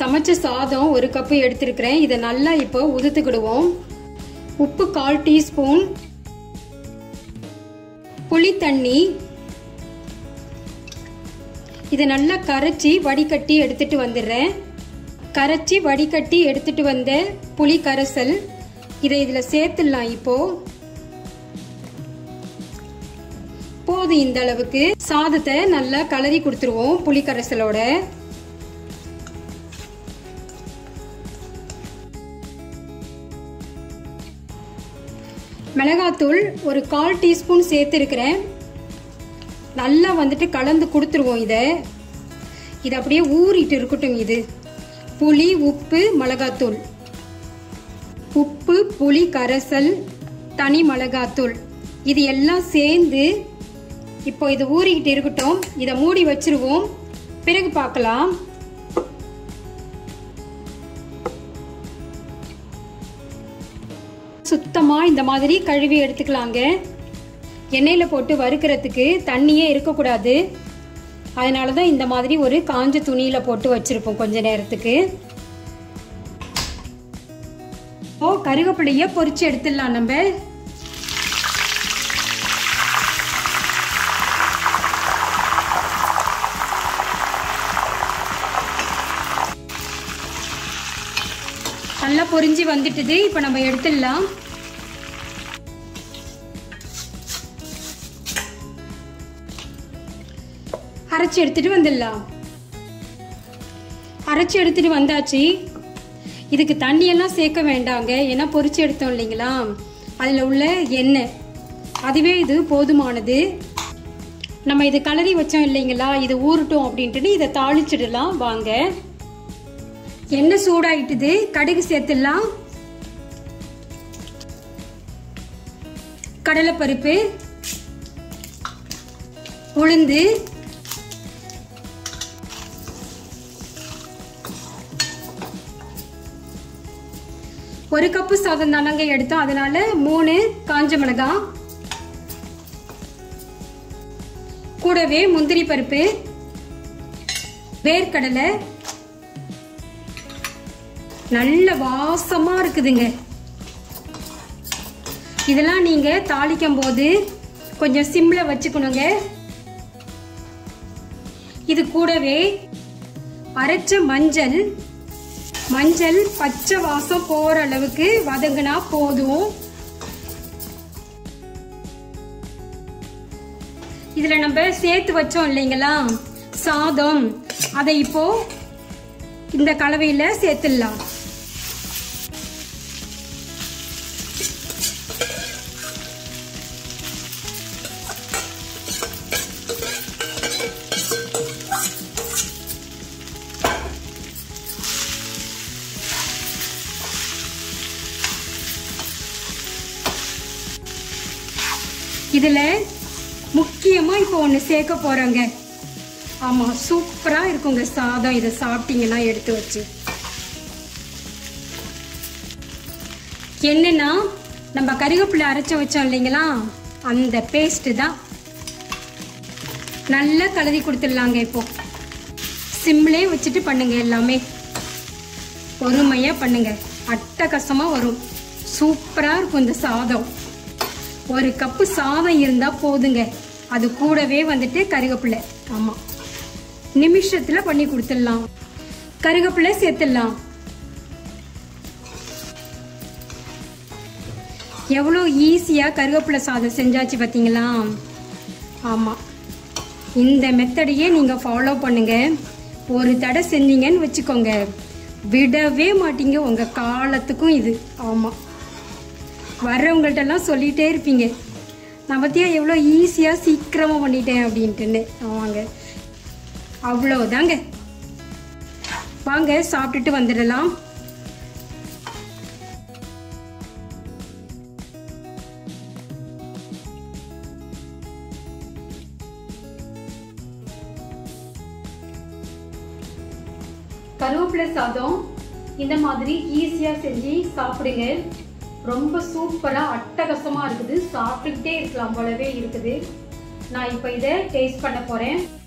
சமைச்ச சாதம் ஒரு கப்பு எடுத்திருக்கிறேன் இதை நல்லா இப்போ உதுத்துக்கிடுவோம் உப்பு கால் டீஸ்பூன் புளி தண்ணி இதை நல்லா கரைச்சி வடிகட்டி எடுத்துட்டு வந்துடுறேன் கரைச்சி வடிகட்டி எடுத்துட்டு வந்த புளி கரைசல் இதை இதில் சேர்த்துடலாம் இப்போ போதும் இந்த அளவுக்கு சாதத்தை நல்லா கலரி கொடுத்துருவோம் புளி கரைசலோட மிளகாத்தூள் ஒரு கால் டீஸ்பூன் சேர்த்துருக்கிறேன் நல்லா வந்துட்டு கலந்து கொடுத்துருவோம் இதை இது அப்படியே ஊறிட்டு இருக்கட்டும் இது புளி உப்பு மிளகாத்தூள் உப்பு புளி கரைசல் தனி மிளகாத்தூள் இது எல்லாம் சேர்ந்து இப்போ இது ஊறிக்கிட்டு இருக்கட்டும் இதை மூடி வச்சிருவோம் பிறகு பார்க்கலாம் சுத்தமாக இந்த மாதிரி கழுவி எடுத்துக்கலாங்க எண்ணெயில் போட்டு வறுக்கிறதுக்கு தண்ணியே இருக்கக்கூடாது அதனால தான் இந்த மாதிரி ஒரு காஞ்ச துணியில் போட்டு வச்சுருப்போம் கொஞ்ச நேரத்துக்கு ஓ கருவேப்பிலையை பொரிச்சு எடுத்துடலாம் நம்ம நல்லா பொரிஞ்சு வந்துட்டுது இப்போ நம்ம எடுத்துடலாம் அரைச்சி எடுத்துட்டு வந்துடலாம் அரைச்சி எடுத்துட்டு வந்தாச்சு இதுக்கு தண்ணியெல்லாம் சேர்க்க வேண்டாங்க ஏன்னா பொரிச்சு எடுத்தோம் இல்லைங்களா அதில் உள்ள எண்ணெய் அதுவே இது போதுமானது நம்ம இது கலரி வச்சோம் இல்லைங்களா இது ஊறட்டும் அப்படின்ட்டு இதை தாளிச்சிடலாம் வாங்க எண்ணெய் சூடாயிட்டுது கடுகு சேர்த்துடலாம் கடலைப்பருப்பு உளுந்து ஒரு கப்பு சாதம் தானங்க எடுத்தோம் அதனால மூணு காஞ்ச மிளகாய் கூடவே முந்திரி பருப்பு வேர்க்கடலை நல்ல வாசமா இருக்குதுங்க இதெல்லாம் நீங்க தாளிக்கும் போது கொஞ்சம் சிம்ல வச்சுக்கணுங்க இது கூடவே அரைச்ச மஞ்சள் மஞ்சள் பச்சை வாசம் போற அளவுக்கு வதங்கினா போதும் இதுல நம்ம சேர்த்து வச்சோம் இல்லைங்களா சாதம் அதை இப்போ இந்த கலவையில சேர்த்துடலாம் இதுல முக்கியமா இப்போ ஒன்று சேர்க்க போறோங்க ஆமா சூப்பரா இருக்குங்க சாதம் இதை சாப்பிட்டீங்கன்னா எடுத்து வச்சு என்னன்னா நம்ம கருவேப்பிலை அரைச்சி வச்சோம் இல்லைங்களா அந்த பேஸ்ட் தான் நல்லா கலரி கொடுத்துடலாங்க இப்போ சிம்லே வச்சுட்டு பண்ணுங்க எல்லாமே பொறுமையா பண்ணுங்க அட்டகசமா வரும் சூப்பரா இருக்கும் இந்த சாதம் ஒரு கப்பு சாதம் இருந்தா போதுங்க அது கூடவே வந்துட்டு கருவேப்பிலை ஆமா நிமிஷத்துல பண்ணி கொடுத்துடலாம் கருவேப்பிலை சேர்த்துடலாம் எவ்வளோ ஈஸியாக கருவேப்பிலை சாதம் செஞ்சாச்சு பார்த்தீங்களா ஆமாம் இந்த மெத்தடையே நீங்கள் ஃபாலோ பண்ணுங்க ஒரு தடவை செஞ்சீங்கன்னு வச்சுக்கோங்க விடவே மாட்டீங்க உங்கள் காலத்துக்கும் இது ஆமாம் வர்றவங்கள்ட்டெல்லாம் சொல்லிகிட்டே இருப்பீங்க நான் பற்றியா எவ்வளோ ஈஸியாக சீக்கிரமாக பண்ணிட்டேன் அப்படின்ட்டுன்னு ஆமாங்க அவ்வளோதாங்க வாங்க சாப்பிட்டுட்டு வந்துடலாம் கருவேப்பிலை சாதம் இந்த மாதிரி ஈஸியாக செஞ்சு சாப்பிடுங்க ரொம்ப சூப்பராக அட்டகசமாக இருக்குது சாப்பிட்டுக்கிட்டே இருக்கலாம் போலவே இருக்குது நான் இப்போ இதை டேஸ்ட் பண்ண போகிறேன்